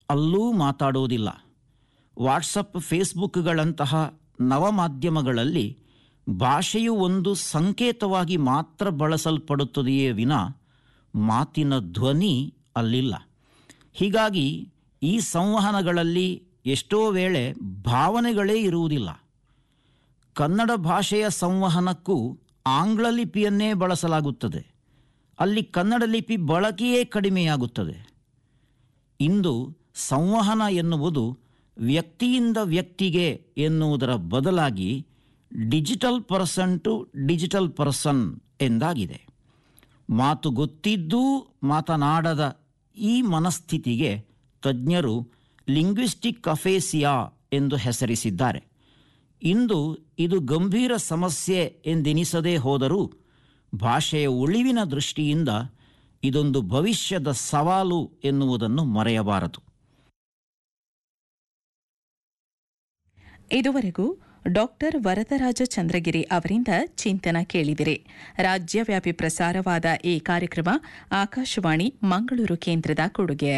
ಅಲ್ಲೂ ಮಾತಾಡುವುದಿಲ್ಲ ವಾಟ್ಸಪ್ ಫೇಸ್ಬುಕ್ಗಳಂತಹ ನವಮಾಧ್ಯಮಗಳಲ್ಲಿ ಭಾಷೆಯು ಒಂದು ಸಂಕೇತವಾಗಿ ಮಾತ್ರ ಬಳಸಲ್ಪಡುತ್ತದೆಯೇ ವಿನ ಮಾತಿನ ಧ್ವನಿ ಅಲ್ಲಿಲ್ಲ ಹೀಗಾಗಿ ಈ ಸಂವಹನಗಳಲ್ಲಿ ಎಷ್ಟೋ ವೇಳೆ ಭಾವನೆಗಳೇ ಇರುವುದಿಲ್ಲ ಕನ್ನಡ ಭಾಷೆಯ ಸಂವಹನಕ್ಕೂ ಆಂಗ್ಲ ಲಿಪಿಯನ್ನೇ ಬಳಸಲಾಗುತ್ತದೆ ಅಲ್ಲಿ ಕನ್ನಡ ಲಿಪಿ ಬಳಕೆಯೇ ಕಡಿಮೆಯಾಗುತ್ತದೆ ಇಂದು ಸಂವಹನ ಎನ್ನುವುದು ವ್ಯಕ್ತಿಯಿಂದ ವ್ಯಕ್ತಿಗೆ ಎನ್ನುವುದರ ಬದಲಾಗಿ digital person to digital person ಎಂದಾಗಿದೆ ಮಾತು ಗೊತ್ತಿದ್ದೂ ಮಾತನಾಡದ ಈ ಮನಸ್ಥಿತಿಗೆ ತಜ್ಞರು ಲಿಂಗ್ವಿಸ್ಟಿಕ್ ಅಫೇಸಿಯಾ ಎಂದು ಹೆಸರಿಸಿದ್ದಾರೆ ಇಂದು ಇದು ಗಂಭೀರ ಸಮಸ್ಯೆ ಎಂದೆನಿಸದೇ ಹೋದರೂ ಭಾಷೆಯ ಉಳಿವಿನ ದೃಷ್ಟಿಯಿಂದ ಇದೊಂದು ಭವಿಷ್ಯದ ಸವಾಲು ಎನ್ನುವುದನ್ನು ಮರೆಯಬಾರದು ಇದುವರೆಗೂ ಡಾಕ್ಟರ್ ವರದರಾಜ ಚಂದ್ರಗಿರಿ ಅವರಿಂದ ಚಿಂತನ ಕೇಳಿದಿರಿ ರಾಜ್ಯವ್ಯಾಪಿ ಪ್ರಸಾರವಾದ ಈ ಕಾರ್ಯಕ್ರಮ ಆಕಾಶವಾಣಿ ಮಂಗಳೂರು ಕೇಂದ್ರದ ಕೊಡುಗೆ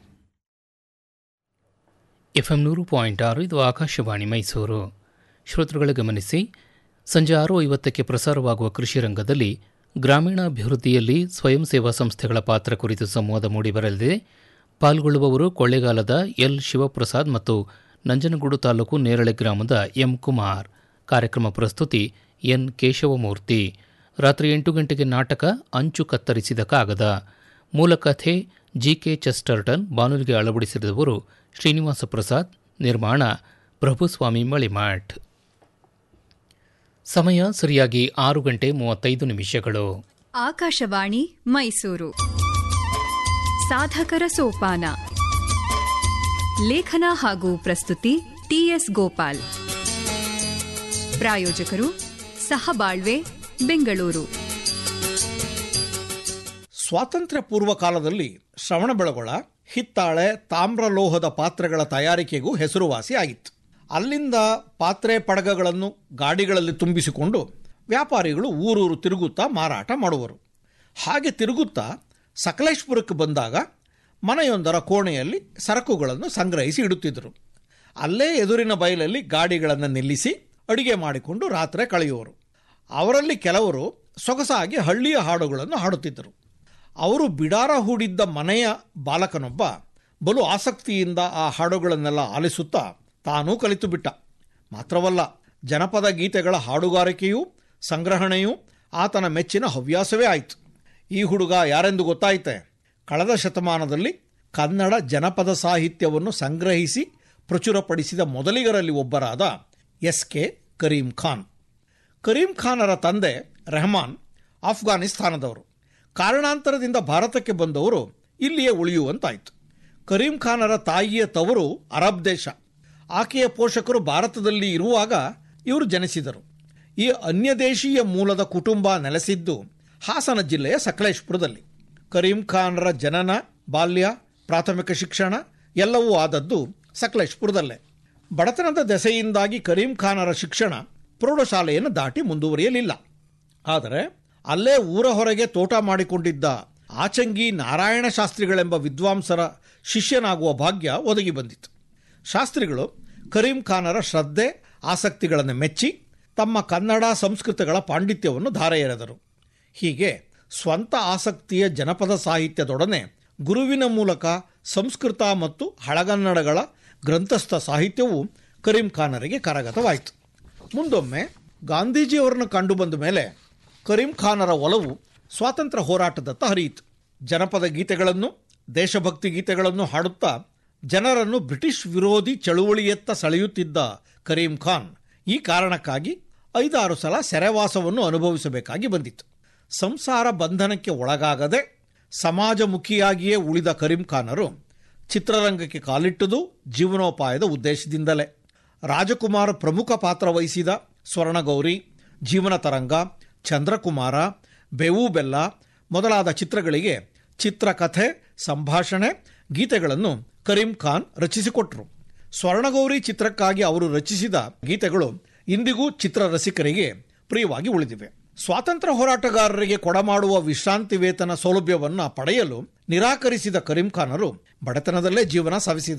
ಎಫ್ಎಂ ನೂರು ಪಾಯಿಂಟ್ ಆರು ಇದು ಆಕಾಶವಾಣಿ ಮೈಸೂರು ಶ್ರೋತೃಗಳು ಗಮನಿಸಿ ಸಂಜೆ ಆರು ಐವತ್ತಕ್ಕೆ ಪ್ರಸಾರವಾಗುವ ಕೃಷಿ ರಂಗದಲ್ಲಿ ಗ್ರಾಮೀಣಾಭಿವೃದ್ಧಿಯಲ್ಲಿ ಸ್ವಯಂ ಸೇವಾ ಸಂಸ್ಥೆಗಳ ಪಾತ್ರ ಕುರಿತು ಸಂವಾದ ಮೂಡಿಬರಲಿದೆ ಪಾಲ್ಗೊಳ್ಳುವವರು ಕೊಳ್ಳೇಗಾಲದ ಎಲ್ ಶಿವಪ್ರಸಾದ್ ಮತ್ತು ನಂಜನಗೂಡು ತಾಲೂಕು ನೇರಳೆ ಗ್ರಾಮದ ಎಂ ಕುಮಾರ್ ಕಾರ್ಯಕ್ರಮ ಪ್ರಸ್ತುತಿ ಎನ್ ಕೇಶವಮೂರ್ತಿ ರಾತ್ರಿ ಎಂಟು ಗಂಟೆಗೆ ನಾಟಕ ಅಂಚು ಕತ್ತರಿಸಿದ ಕಾಗದ ಮೂಲಕಥೆ ಜಿಕೆ ಚೆಸ್ಟರ್ಟನ್ ಬಾನುಲಿಗೆ ಅಳವಡಿಸಿದವರು ಶ್ರೀನಿವಾಸ ಪ್ರಸಾದ್ ನಿರ್ಮಾಣ ಪ್ರಭುಸ್ವಾಮಿ ಮಳಿಮಠ್ ಸಮಯ ಸರಿಯಾಗಿ ಆರು ಗಂಟೆ ಮೂವತ್ತೈದು ನಿಮಿಷಗಳು ಆಕಾಶವಾಣಿ ಮೈಸೂರು ಸಾಧಕರ ಸೋಪಾನ ಲೇಖನ ಹಾಗೂ ಪ್ರಸ್ತುತಿ ಟಿಎಸ್ ಗೋಪಾಲ್ ಪ್ರಾಯೋಜಕರು ಸಹಬಾಳ್ವೆ ಬೆಂಗಳೂರು ಸ್ವಾತಂತ್ರ್ಯ ಪೂರ್ವ ಕಾಲದಲ್ಲಿ ಶ್ರವಣಬೆಳಗೊಳ ಹಿತ್ತಾಳೆ ತಾಮ್ರಲೋಹದ ಪಾತ್ರೆಗಳ ತಯಾರಿಕೆಗೂ ಹೆಸರುವಾಸಿಯಾಗಿತ್ತು ಅಲ್ಲಿಂದ ಪಾತ್ರೆ ಪಡಗಗಳನ್ನು ಗಾಡಿಗಳಲ್ಲಿ ತುಂಬಿಸಿಕೊಂಡು ವ್ಯಾಪಾರಿಗಳು ಊರೂರು ತಿರುಗುತ್ತಾ ಮಾರಾಟ ಮಾಡುವರು ಹಾಗೆ ತಿರುಗುತ್ತಾ ಸಕಲೇಶ್ಪುರಕ್ಕೆ ಬಂದಾಗ ಮನೆಯೊಂದರ ಕೋಣೆಯಲ್ಲಿ ಸರಕುಗಳನ್ನು ಸಂಗ್ರಹಿಸಿ ಇಡುತ್ತಿದ್ದರು ಅಲ್ಲೇ ಎದುರಿನ ಬಯಲಲ್ಲಿ ಗಾಡಿಗಳನ್ನು ನಿಲ್ಲಿಸಿ ಅಡಿಗೆ ಮಾಡಿಕೊಂಡು ರಾತ್ರಿ ಕಳೆಯುವರು ಅವರಲ್ಲಿ ಕೆಲವರು ಸೊಗಸಾಗಿ ಹಳ್ಳಿಯ ಹಾಡುಗಳನ್ನು ಹಾಡುತ್ತಿದ್ದರು ಅವರು ಬಿಡಾರ ಹೂಡಿದ್ದ ಮನೆಯ ಬಾಲಕನೊಬ್ಬ ಬಲು ಆಸಕ್ತಿಯಿಂದ ಆ ಹಾಡುಗಳನ್ನೆಲ್ಲ ಆಲಿಸುತ್ತಾ ತಾನೂ ಕಲಿತು ಬಿಟ್ಟ ಮಾತ್ರವಲ್ಲ ಜನಪದ ಗೀತೆಗಳ ಹಾಡುಗಾರಿಕೆಯೂ ಸಂಗ್ರಹಣೆಯೂ ಆತನ ಮೆಚ್ಚಿನ ಹವ್ಯಾಸವೇ ಆಯಿತು ಈ ಹುಡುಗ ಯಾರೆಂದು ಗೊತ್ತಾಯಿತೆ ಕಳೆದ ಶತಮಾನದಲ್ಲಿ ಕನ್ನಡ ಜನಪದ ಸಾಹಿತ್ಯವನ್ನು ಸಂಗ್ರಹಿಸಿ ಪ್ರಚುರಪಡಿಸಿದ ಮೊದಲಿಗರಲ್ಲಿ ಒಬ್ಬರಾದ ಎಸ್ ಕೆ ಕರೀಂ ಖಾನ್ ಕರೀಂ ಖಾನರ ತಂದೆ ರೆಹಮಾನ್ ಆಫ್ಘಾನಿಸ್ತಾನದವರು ಕಾರಣಾಂತರದಿಂದ ಭಾರತಕ್ಕೆ ಬಂದವರು ಇಲ್ಲಿಯೇ ಉಳಿಯುವಂತಾಯಿತು ಕರೀಂ ಖಾನರ ತಾಯಿಯ ತವರು ಅರಬ್ ದೇಶ ಆಕೆಯ ಪೋಷಕರು ಭಾರತದಲ್ಲಿ ಇರುವಾಗ ಇವರು ಜನಿಸಿದರು ಈ ಅನ್ಯದೇಶೀಯ ಮೂಲದ ಕುಟುಂಬ ನೆಲೆಸಿದ್ದು ಹಾಸನ ಜಿಲ್ಲೆಯ ಸಕಲೇಶ್ಪುರದಲ್ಲಿ ಕರೀಂ ಖಾನರ ಜನನ ಬಾಲ್ಯ ಪ್ರಾಥಮಿಕ ಶಿಕ್ಷಣ ಎಲ್ಲವೂ ಆದದ್ದು ಸಕಲೇಶ್ಪುರದಲ್ಲೇ ಬಡತನದ ದೆಸೆಯಿಂದಾಗಿ ಕರೀಂ ಖಾನರ ಶಿಕ್ಷಣ ಪ್ರೌಢಶಾಲೆಯನ್ನು ದಾಟಿ ಮುಂದುವರಿಯಲಿಲ್ಲ ಆದರೆ ಅಲ್ಲೇ ಊರ ಹೊರಗೆ ತೋಟ ಮಾಡಿಕೊಂಡಿದ್ದ ಆಚಂಗಿ ನಾರಾಯಣ ಶಾಸ್ತ್ರಿಗಳೆಂಬ ವಿದ್ವಾಂಸರ ಶಿಷ್ಯನಾಗುವ ಭಾಗ್ಯ ಒದಗಿ ಬಂದಿತು ಶಾಸ್ತ್ರಿಗಳು ಕರೀಂ ಖಾನರ ಶ್ರದ್ಧೆ ಆಸಕ್ತಿಗಳನ್ನು ಮೆಚ್ಚಿ ತಮ್ಮ ಕನ್ನಡ ಸಂಸ್ಕೃತಗಳ ಪಾಂಡಿತ್ಯವನ್ನು ಧಾರೆ ಎರೆದರು ಹೀಗೆ ಸ್ವಂತ ಆಸಕ್ತಿಯ ಜನಪದ ಸಾಹಿತ್ಯದೊಡನೆ ಗುರುವಿನ ಮೂಲಕ ಸಂಸ್ಕೃತ ಮತ್ತು ಹಳಗನ್ನಡಗಳ ಗ್ರಂಥಸ್ಥ ಸಾಹಿತ್ಯವು ಕರೀಂ ಖಾನರಿಗೆ ಕರಗತವಾಯಿತು ಮುಂದೊಮ್ಮೆ ಗಾಂಧೀಜಿಯವರನ್ನು ಕಂಡು ಬಂದ ಮೇಲೆ ಕರೀಂ ಖಾನರ ಒಲವು ಸ್ವಾತಂತ್ರ್ಯ ಹೋರಾಟದತ್ತ ಹರಿಯಿತು ಜನಪದ ಗೀತೆಗಳನ್ನು ದೇಶಭಕ್ತಿ ಗೀತೆಗಳನ್ನು ಹಾಡುತ್ತಾ ಜನರನ್ನು ಬ್ರಿಟಿಷ್ ವಿರೋಧಿ ಚಳುವಳಿಯತ್ತ ಸೆಳೆಯುತ್ತಿದ್ದ ಕರೀಂ ಖಾನ್ ಈ ಕಾರಣಕ್ಕಾಗಿ ಐದಾರು ಸಲ ಸೆರೆವಾಸವನ್ನು ಅನುಭವಿಸಬೇಕಾಗಿ ಬಂದಿತ್ತು ಸಂಸಾರ ಬಂಧನಕ್ಕೆ ಒಳಗಾಗದೆ ಸಮಾಜಮುಖಿಯಾಗಿಯೇ ಉಳಿದ ಕರೀಂ ಖಾನರು ಚಿತ್ರರಂಗಕ್ಕೆ ಕಾಲಿಟ್ಟುದು ಜೀವನೋಪಾಯದ ಉದ್ದೇಶದಿಂದಲೇ ರಾಜಕುಮಾರ ಪ್ರಮುಖ ಪಾತ್ರ ವಹಿಸಿದ ಸ್ವರ್ಣಗೌರಿ ಜೀವನ ತರಂಗ ಚಂದ್ರಕುಮಾರ ಬೇವು ಬೆಲ್ಲ ಮೊದಲಾದ ಚಿತ್ರಗಳಿಗೆ ಚಿತ್ರಕಥೆ ಸಂಭಾಷಣೆ ಗೀತೆಗಳನ್ನು ಕರೀಂ ಖಾನ್ ರಚಿಸಿಕೊಟ್ರು ಸ್ವರ್ಣಗೌರಿ ಚಿತ್ರಕ್ಕಾಗಿ ಅವರು ರಚಿಸಿದ ಗೀತೆಗಳು ಇಂದಿಗೂ ಚಿತ್ರ ರಸಿಕರಿಗೆ ಪ್ರಿಯವಾಗಿ ಉಳಿದಿವೆ ಸ್ವಾತಂತ್ರ್ಯ ಹೋರಾಟಗಾರರಿಗೆ ಕೊಡಮಾಡುವ ವಿಶ್ರಾಂತಿ ವೇತನ ಸೌಲಭ್ಯವನ್ನು ಪಡೆಯಲು ನಿರಾಕರಿಸಿದ ಕರೀಂ ಖಾನರು ಬಡತನದಲ್ಲೇ ಜೀವನ ಸಾಗಿಸಿದರು